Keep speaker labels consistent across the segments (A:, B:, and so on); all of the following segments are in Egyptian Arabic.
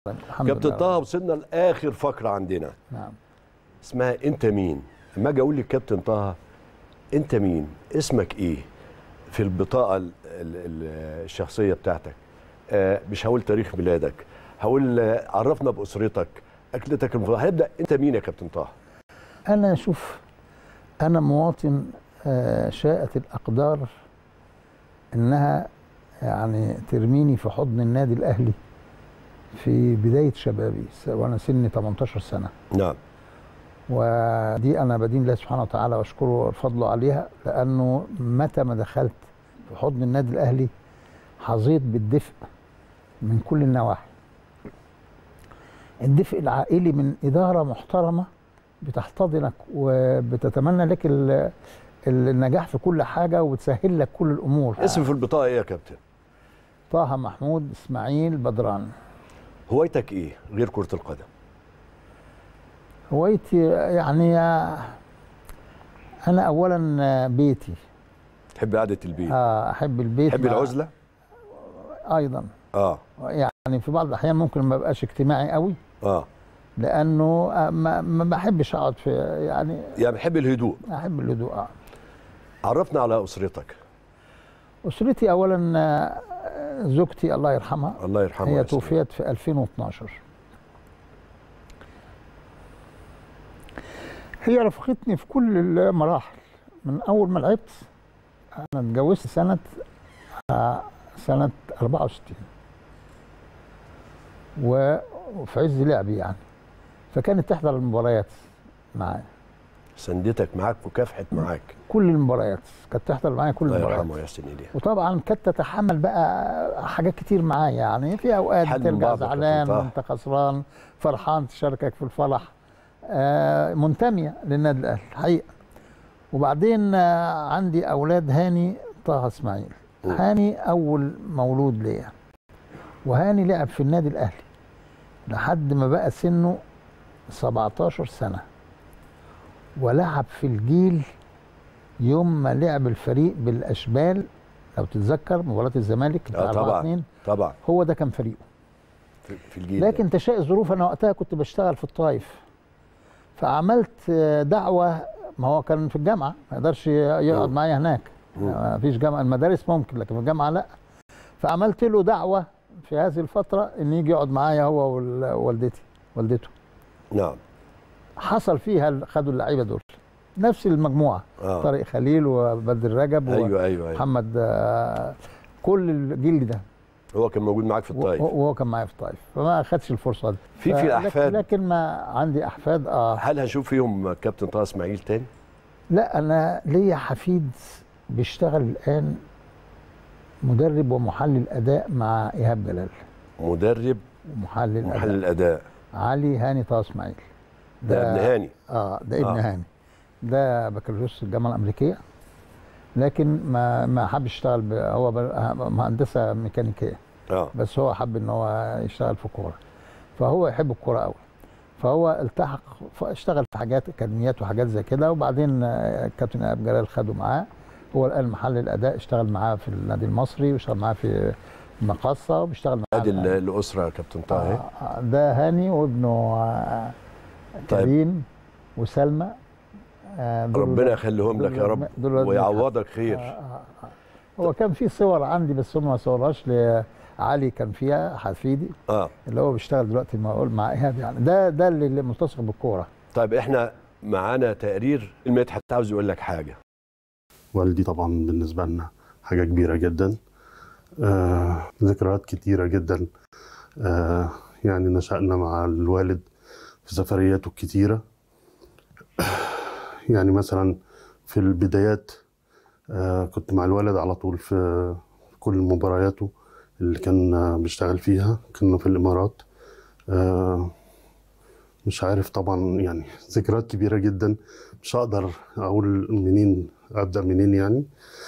A: الحمد
B: كابتن
A: لله.
B: طه وصلنا لاخر فقره عندنا
A: نعم
B: اسمها انت مين لما اجي اقول للكابتن طه انت مين اسمك ايه في البطاقه ال- ال- ال- الشخصيه بتاعتك آه مش هقول تاريخ ميلادك هقول آه، عرفنا باسرتك اكلتك المفضله هيبدا انت مين يا كابتن طه
A: انا شوف انا مواطن آه، شاءت الاقدار انها يعني ترميني في حضن النادي الاهلي في بدايه شبابي س- وانا سني 18 سنه
B: نعم
A: ودي انا بدين الله سبحانه وتعالى واشكره فضله عليها لانه متى ما دخلت في حضن النادي الاهلي حظيت بالدفء من كل النواحي الدفء العائلي من اداره محترمه بتحتضنك وبتتمنى لك ال- النجاح في كل حاجه وبتسهل لك كل الامور
B: اسم في البطاقه ايه يا كابتن
A: طه محمود اسماعيل بدران
B: هوايتك ايه غير كره القدم
A: هوايتي يعني انا اولا بيتي
B: تحب قعده البيت
A: آه، احب البيت
B: تحب
A: مع-
B: العزله
A: ايضا
B: اه
A: يعني في بعض الاحيان ممكن ما بقاش اجتماعي قوي
B: اه
A: لانه آه، ما, ما بحبش اقعد في يعني
B: يعني بحب الهدوء
A: احب الهدوء آه.
B: عرفنا على اسرتك
A: اسرتي اولا آه، زوجتي الله يرحمها
B: الله يرحمها
A: هي
B: ويحسن إليه.
A: توفيت في 2012 هي رافقتني في كل المراحل من اول ما لعبت انا اتجوزت سنه آه، سنه 64 و- وفي عز لعبي يعني فكانت تحضر المباريات معايا
B: سندتك معاك وكافحت معاك
A: كل المباريات كانت تحضر معايا كل
B: الله
A: المباريات
B: يرحمه ويحسن اليه
A: وطبعا كانت تتحمل بقى حاجات كتير معايا يعني في اوقات
B: حل من
A: ترجع
B: بعض يا كابتن
A: زعلان
B: طه.
A: وانت خسران فرحان تشاركك في الفرح آه منتميه للنادي الاهلي الحقيقه وبعدين آه عندي اولاد هاني طه اسماعيل
B: مم.
A: هاني اول مولود ليا وهاني لعب في النادي الاهلي لحد ما بقى سنه 17 سنه ولعب في الجيل يوم ما لعب الفريق بالاشبال لو تتذكر مباراه الزمالك بتاع
B: آه
A: 4
B: طبعا
A: 2
B: طبعا
A: هو ده كان فريقه
B: في, في الجيل ده.
A: لكن تشاء الظروف انا وقتها كنت بشتغل في الطايف فعملت آه، دعوه ما هو كان في الجامعه ما يقدرش يقعد
B: مم.
A: معايا هناك
B: مم.
A: ما فيش جامعه المدارس ممكن لكن في الجامعه لا فعملت له دعوه في هذه الفتره ان يجي يقعد معايا هو ووالدتي والدته
B: نعم
A: حصل فيها خدوا اللعيبه دول نفس المجموعه
B: اه
A: طارق خليل وبدر رجب
B: ايوه ايوه ايوه
A: ومحمد آه، كل الجيل ده
B: هو كان موجود معاك في الطائف
A: وهو وهو كان معايا في الطائف فما اخدش الفرصه دي
B: في- في
A: ف-
B: الأحفاد.
A: لكن, لكن ما عندي احفاد اه
B: هل هنشوف فيهم كابتن طه اسماعيل تاني؟
A: لا انا ليا حفيد بيشتغل الان مدرب ومحلل اداء مع ايهاب جلال
B: مدرب
A: ومحلل
B: محل
A: اداء
B: الاداء
A: علي هاني طه اسماعيل
B: ده ابن هاني
A: اه ده ابن
B: آه.
A: هاني ده بكالوريوس الجامعه الامريكيه لكن ما ما حبش يشتغل ب- هو ب- مهندسه ميكانيكيه
B: اه
A: بس هو حب ان هو يشتغل في الكوره فهو يحب الكوره قوي فهو التحق ف- اشتغل في حاجات اكاديميات وحاجات زي كده وبعدين آه، الكابتن ايهاب جلال خده معاه هو الان محل الاداء اشتغل معاه في النادي المصري واشتغل معاه في المقصه وبيشتغل معاه
B: ادي ال-
A: الآن.
B: الاسره يا كابتن طه اهي
A: آه، آه، ده هاني وابنه آه،
B: طيب.
A: كريم وسلمى آه، دول
B: ربنا
A: ولاد-
B: يخليهم لك
A: دول
B: يا رب
A: ولاد- دول ولاد
B: ويعوضك
A: آه،
B: خير
A: آه، آه. هو كان في صور عندي بس هم ما صورهاش لعلي كان فيها حفيدي
B: اه
A: اللي هو بيشتغل دلوقتي مع مع ايهاب يعني ده ده اللي اللي ملتصق بالكوره
B: طيب احنا معانا تقرير المدحت عاوز يقول لك حاجه
C: والدي طبعا بالنسبة لنا حاجة كبيرة جدا آه ذكريات كتيرة جدا آه يعني نشأنا مع الوالد في سفرياته الكتيرة يعني مثلا في البدايات آه كنت مع الوالد على طول في كل مبارياته اللي كان آه، بيشتغل فيها كنا في الإمارات آه مش عارف طبعا يعني ذكريات كبيرة جدا مش هقدر أقول منين أبدأ منين يعني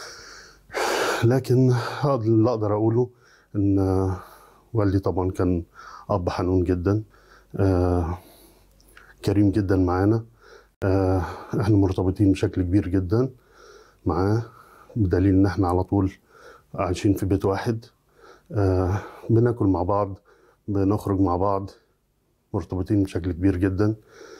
C: لكن هذا اللي أقدر أقوله إن آه، والدي طبعا كان أب حنون جدا آه، كريم جدا معانا آه، احنا مرتبطين بشكل كبير جدا معاه بدليل ان احنا على طول عايشين في بيت واحد آه، بناكل مع بعض بنخرج مع بعض مرتبطين بشكل كبير جدا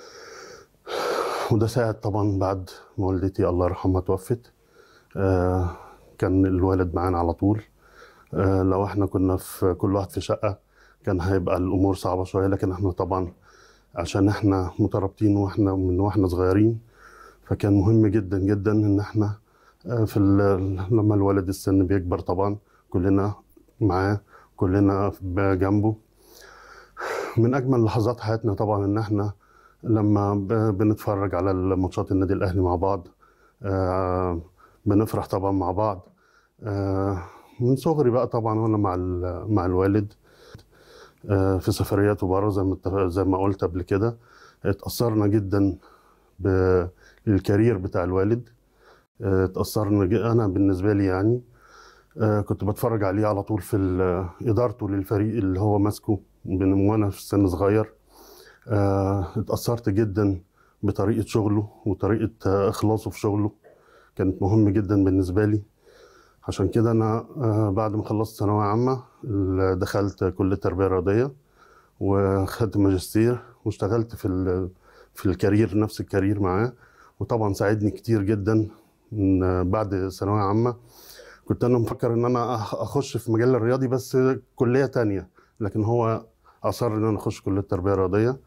C: وده ساعد طبعا بعد ما والدتي الله يرحمها توفت آه كان الوالد معانا على طول آه لو احنا كنا في كل واحد في شقة كان هيبقى الأمور صعبة شوية لكن احنا طبعا عشان احنا مترابطين واحنا من واحنا صغيرين فكان مهم جدا جدا ان احنا آه، في ال- لما الولد السن بيكبر طبعا كلنا معاه كلنا جنبه من اجمل لحظات حياتنا طبعا ان احنا لما ب- بنتفرج على ماتشات النادي الاهلي مع بعض آه، بنفرح طبعا مع بعض آه، من صغري بقى طبعا وانا مع ال- مع الوالد آه، في سفرياته بره زي ما اتفق- زي ما قلت قبل كده اتأثرنا جدا بالكارير بتاع الوالد آه، اتأثرنا ج- أنا بالنسبة لي يعني آه، كنت بتفرج عليه على طول في ال- إدارته للفريق اللي هو ماسكه من وأنا في سن صغير آه، اتأثرت جدا بطريقة شغله وطريقة آه، إخلاصه في شغله كانت مهمة جدا بالنسبة لي عشان كده أنا آه، بعد ما خلصت ثانوية عامة ال- دخلت كلية التربية الرياضية وخدت ماجستير واشتغلت في ال- في الكارير نفس الكارير معاه وطبعا ساعدني كتير جدا من بعد ثانوية عامة كنت أنا مفكر إن أنا أخ- أخش في مجال الرياضي بس كلية تانية لكن هو أصر إن أنا أخش كلية التربية الرياضية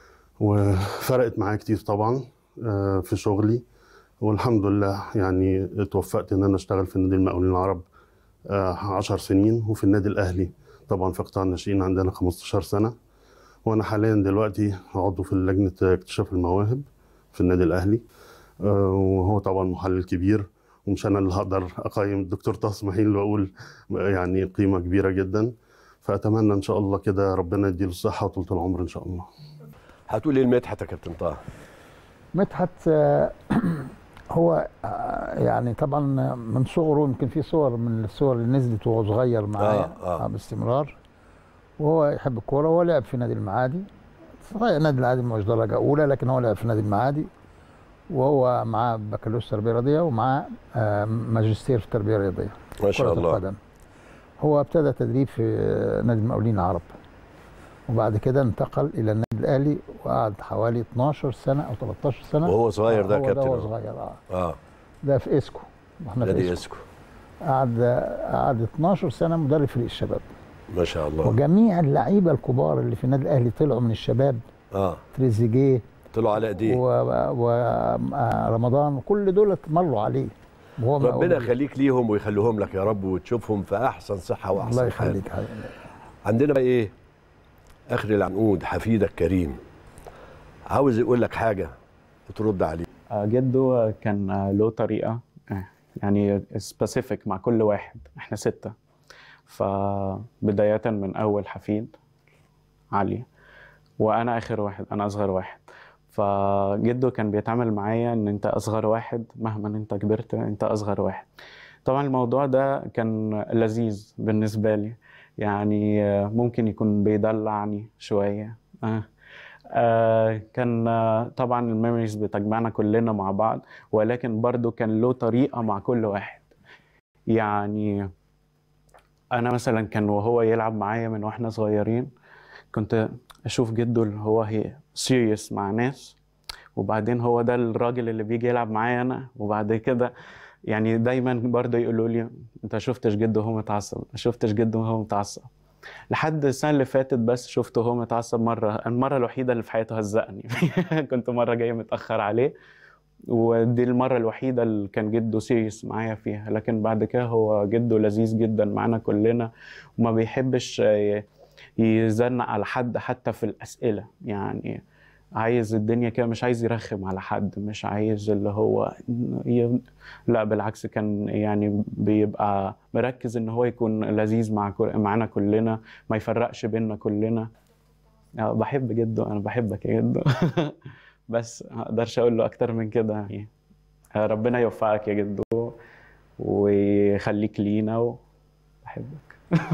C: وفرقت معايا كتير طبعا آه، في شغلي والحمد لله يعني اتوفقت إن أنا أشتغل في النادي المقاولين العرب آه، عشر سنين وفي النادي الأهلي طبعا في قطاع الناشئين عندنا 15 سنة وأنا حاليا دلوقتي عضو في لجنة اكتشاف المواهب في النادي الأهلي آه، وهو طبعا محلل كبير ومش أنا اللي هقدر أقيم الدكتور طه اسماعيل وأقول يعني قيمة كبيرة جدا فأتمنى إن شاء الله كده ربنا يديله الصحة وطولة العمر إن شاء الله
B: هتقول ايه لمدحت يا كابتن طه؟
A: مدحت آه، هو آه، يعني طبعا من صغره يمكن في صور من الصور اللي نزلت وهو صغير معايا
B: آه، آه.
A: آه، باستمرار وهو يحب الكوره وهو لعب في نادي المعادي صحيح النادي المعادي مش درجه اولى لكن هو لعب في نادي المعادي وهو معاه بكالوريوس تربيه رياضيه ومعاه آه، ماجستير في التربيه الرياضيه
B: ما شاء
A: كرة
B: الله
A: القدم هو ابتدى تدريب في نادي المقاولين العرب وبعد كده انتقل الى النادي الاهلي وقعد حوالي 12 سنه او 13 سنه
B: وهو صغير ده
A: هو
B: كابتن
A: ده هو
B: أهو.
A: صغير اه
B: اه
A: ده في اسكو واحنا في
B: نادي
A: اسكو
B: اسكو
A: قعد قعد 12 سنه مدرب فريق الشباب
B: ما شاء الله
A: وجميع اللعيبه الكبار اللي في النادي الاهلي طلعوا من الشباب
B: اه
A: تريزيجيه
B: طلعوا على ايديه
A: ورمضان وكل دول مروا عليه وهو
B: ربنا
A: مقاول.
B: يخليك ليهم ويخليهم لك يا رب وتشوفهم في احسن صحه
A: الله
B: واحسن حال
A: يخليك حبيبي.
B: عندنا بقى ايه اخر العنقود حفيدك كريم عاوز يقول لك حاجه وترد عليه
D: آه، جده كان آه، له طريقة آه، يعني سبيسيفيك مع كل واحد احنا ستة فبداية من أول حفيد علي وأنا آخر واحد أنا أصغر واحد فجده كان بيتعامل معايا إن أنت أصغر واحد مهما أنت كبرت أنت أصغر واحد طبعا الموضوع ده كان لذيذ بالنسبة لي يعني آه، ممكن يكون بيدلعني شوية آه. آه كان آه طبعا الميموريز بتجمعنا كلنا مع بعض ولكن برضو كان له طريقة مع كل واحد يعني أنا مثلا كان وهو يلعب معايا من واحنا صغيرين كنت أشوف جده اللي هو هي سيريس مع ناس وبعدين هو ده الراجل اللي بيجي يلعب معايا أنا وبعد كده يعني دايما برضه يقولوا لي انت شفتش جده وهو متعصب ما شفتش جده وهو متعصب لحد السنه اللي فاتت بس شفته وهو متعصب مره المره الوحيده اللي في حياته هزقني كنت مره جاي متاخر عليه ودي المره الوحيده اللي كان جده سيريس معايا فيها لكن بعد كده هو جده لذيذ جدا معانا كلنا وما بيحبش ي- يزنق على حد حتى في الاسئله يعني عايز الدنيا كده مش عايز يرخم على حد مش عايز اللي هو ي... لا بالعكس كان يعني بيبقى مركز ان هو يكون لذيذ مع كل... معانا كلنا ما يفرقش بيننا كلنا آه، بحب جده انا بحبك يا جدو بس ما اقدرش اقول له اكتر من كده يعني آه، ربنا يوفقك يا جدو ويخليك لينا وبحبك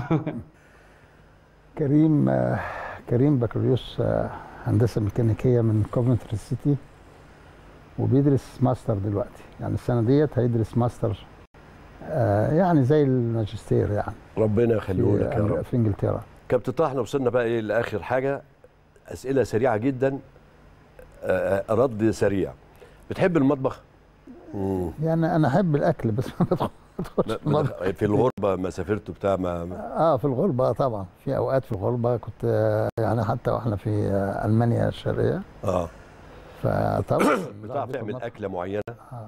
A: كريم آه، كريم بكالوريوس آه، هندسه ميكانيكيه من كوفنتري سيتي وبيدرس ماستر دلوقتي يعني السنه ديت هيدرس ماستر آه، يعني زي الماجستير يعني
B: ربنا
A: في,
B: يخليه لك يا رب
A: في انجلترا
B: كابتن طه احنا وصلنا بقى ايه لاخر حاجه اسئله سريعه جدا آه، آه، رد سريع بتحب المطبخ مم.
A: يعني انا احب الاكل بس ما بدخل- ما بدخلش
B: لا،
A: المطبخ.
B: في الغربه ما سافرتوا بتاع ما ما-
A: اه في الغربه طبعا في اوقات في الغربه كنت آه، يعني حتى واحنا في آه، المانيا الشرقيه
B: اه
A: فطبعا
B: بتعرف تعمل
A: المطبخ.
B: اكله معينه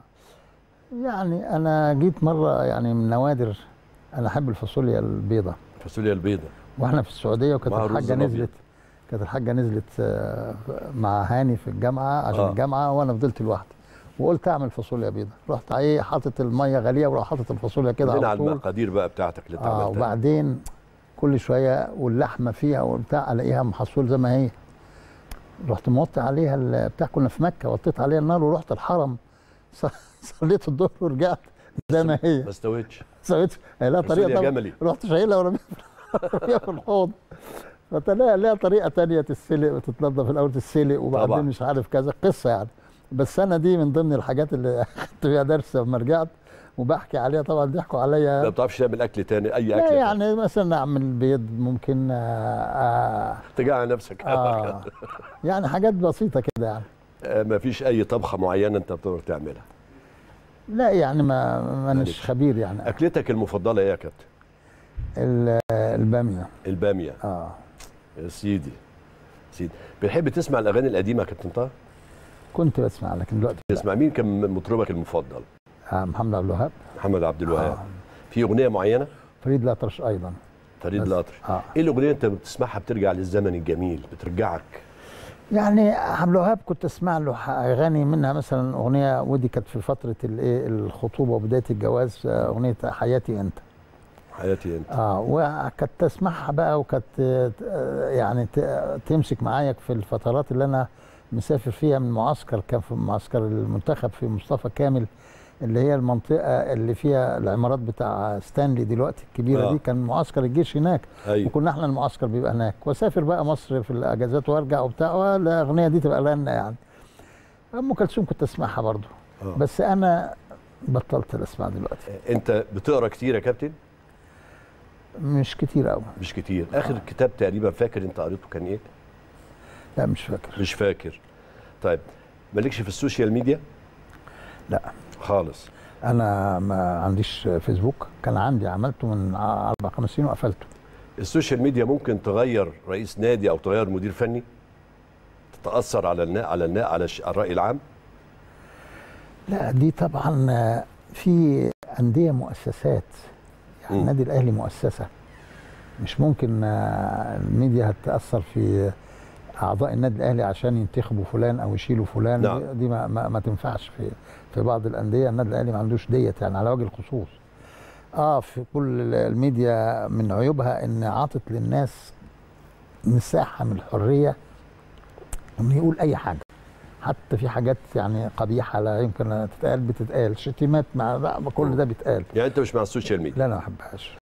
A: يعني انا جيت مره يعني من نوادر انا احب الفاصوليا البيضاء
B: فاصوليا البيضاء
A: واحنا في السعوديه وكانت
B: مع الرز
A: الحاجه
B: الأبيض.
A: نزلت كانت الحاجه نزلت آه، مع هاني في الجامعه عشان
B: آه.
A: آه. الجامعه وانا فضلت لوحدي وقلت اعمل فاصوليا بيضاء رحت ايه حاطط الميه غاليه وراح حاطط الفاصوليا كده
B: هنا
A: على
B: على
A: طول
B: المقادير بقى بتاعتك اللي انت
A: اه
B: عملتها
A: وبعدين كل شويه واللحمه فيها وبتاع الاقيها محصول زي ما هي رحت موطي عليها ال- بتاع كنا في مكه وطيت عليها النار ورحت الحرم ص- صليت الظهر ورجعت زي ما هي
B: ما استويتش
A: سويت لها طريقه
B: فاصوليا
A: طبعا
B: جملي
A: رحت شايلها ورميها رميها في الحوض فتلاقي لها طريقه تانية تتسلق وتتنضف الاول تتسلق وبعدين
B: طبعا.
A: مش عارف كذا قصه يعني بس انا دي من ضمن الحاجات اللي اخدت فيها درس لما رجعت وبحكي عليها طبعا ضحكوا عليا
B: ما بتعرفش تعمل اكل تاني اي
A: لا
B: اكل
A: يعني مثلا اعمل بيض ممكن آه
B: تجعل نفسك
A: آه آه يعني حاجات بسيطه كده يعني
B: آه، ما فيش اي طبخه معينه انت بتقدر تعملها
A: لا يعني ما مانيش
B: معلش.
A: خبير يعني
B: اكلتك المفضله ايه يا كابتن
A: ال- الباميه
B: الباميه
A: اه
B: يا سيدي سيدي بتحب تسمع الاغاني القديمه يا كابتن طه
A: كنت بسمع لكن دلوقتي لا.
B: تسمع مين كان مطربك المفضل
A: آه محمد عبد الوهاب
B: محمد عبد الوهاب
A: آه.
B: في اغنيه معينه
A: فريد الأطرش ايضا
B: فريد
A: بس.
B: الأطرش
A: اه
B: ايه الاغنيه انت بتسمعها بترجع للزمن الجميل بترجعك
A: يعني عبد الوهاب كنت اسمع له ح- اغاني منها مثلا اغنيه ودي كانت في فتره الايه الخطوبه وبدايه الجواز آه، اغنيه حياتي انت
B: حياتي انت
A: اه وكنت اسمعها بقى وكانت آه، يعني ت- تمسك معايا في الفترات اللي انا مسافر فيها من معسكر كان في معسكر المنتخب في مصطفى كامل اللي هي المنطقه اللي فيها العمارات بتاع ستانلي دلوقتي الكبيره
B: آه.
A: دي كان معسكر الجيش هناك
B: ايوه
A: وكنا احنا المعسكر بيبقى هناك واسافر بقى مصر في الاجازات وارجع وبتاع والاغنيه دي تبقى لنا يعني ام كلثوم كنت اسمعها برضو
B: آه.
A: بس انا بطلت اسمع دلوقتي
B: انت بتقرا كتير يا كابتن
A: مش كتير قوي
B: مش كتير اخر كتاب تقريبا فاكر انت قريته كان ايه
A: لا مش فاكر
B: مش فاكر طيب مالكش في السوشيال ميديا
A: لا
B: خالص
A: انا ما عنديش فيسبوك كان عندي عملته من اربع خمس سنين وقفلته
B: السوشيال ميديا ممكن تغير رئيس نادي او تغير مدير فني تتاثر على النا على النا على الش- على الراي العام
A: لا دي طبعا آه، في انديه مؤسسات يعني
B: مم.
A: النادي الاهلي مؤسسه مش ممكن آه، الميديا هتاثر في اعضاء النادي الاهلي عشان ينتخبوا فلان او يشيلوا فلان
B: نعم.
A: دي- دي ما, ما, ما تنفعش في في بعض الانديه النادي الاهلي ما عندوش ديت يعني على وجه الخصوص اه في كل الميديا من عيوبها ان عاطت للناس مساحه من الحريه انه يقول اي حاجه حتى في حاجات يعني قبيحه لا يمكن أن تتقال بتتقال شتيمات مع لا كل ده بيتقال
B: يعني انت مش مع السوشيال ميديا
A: لا انا ما بحبهاش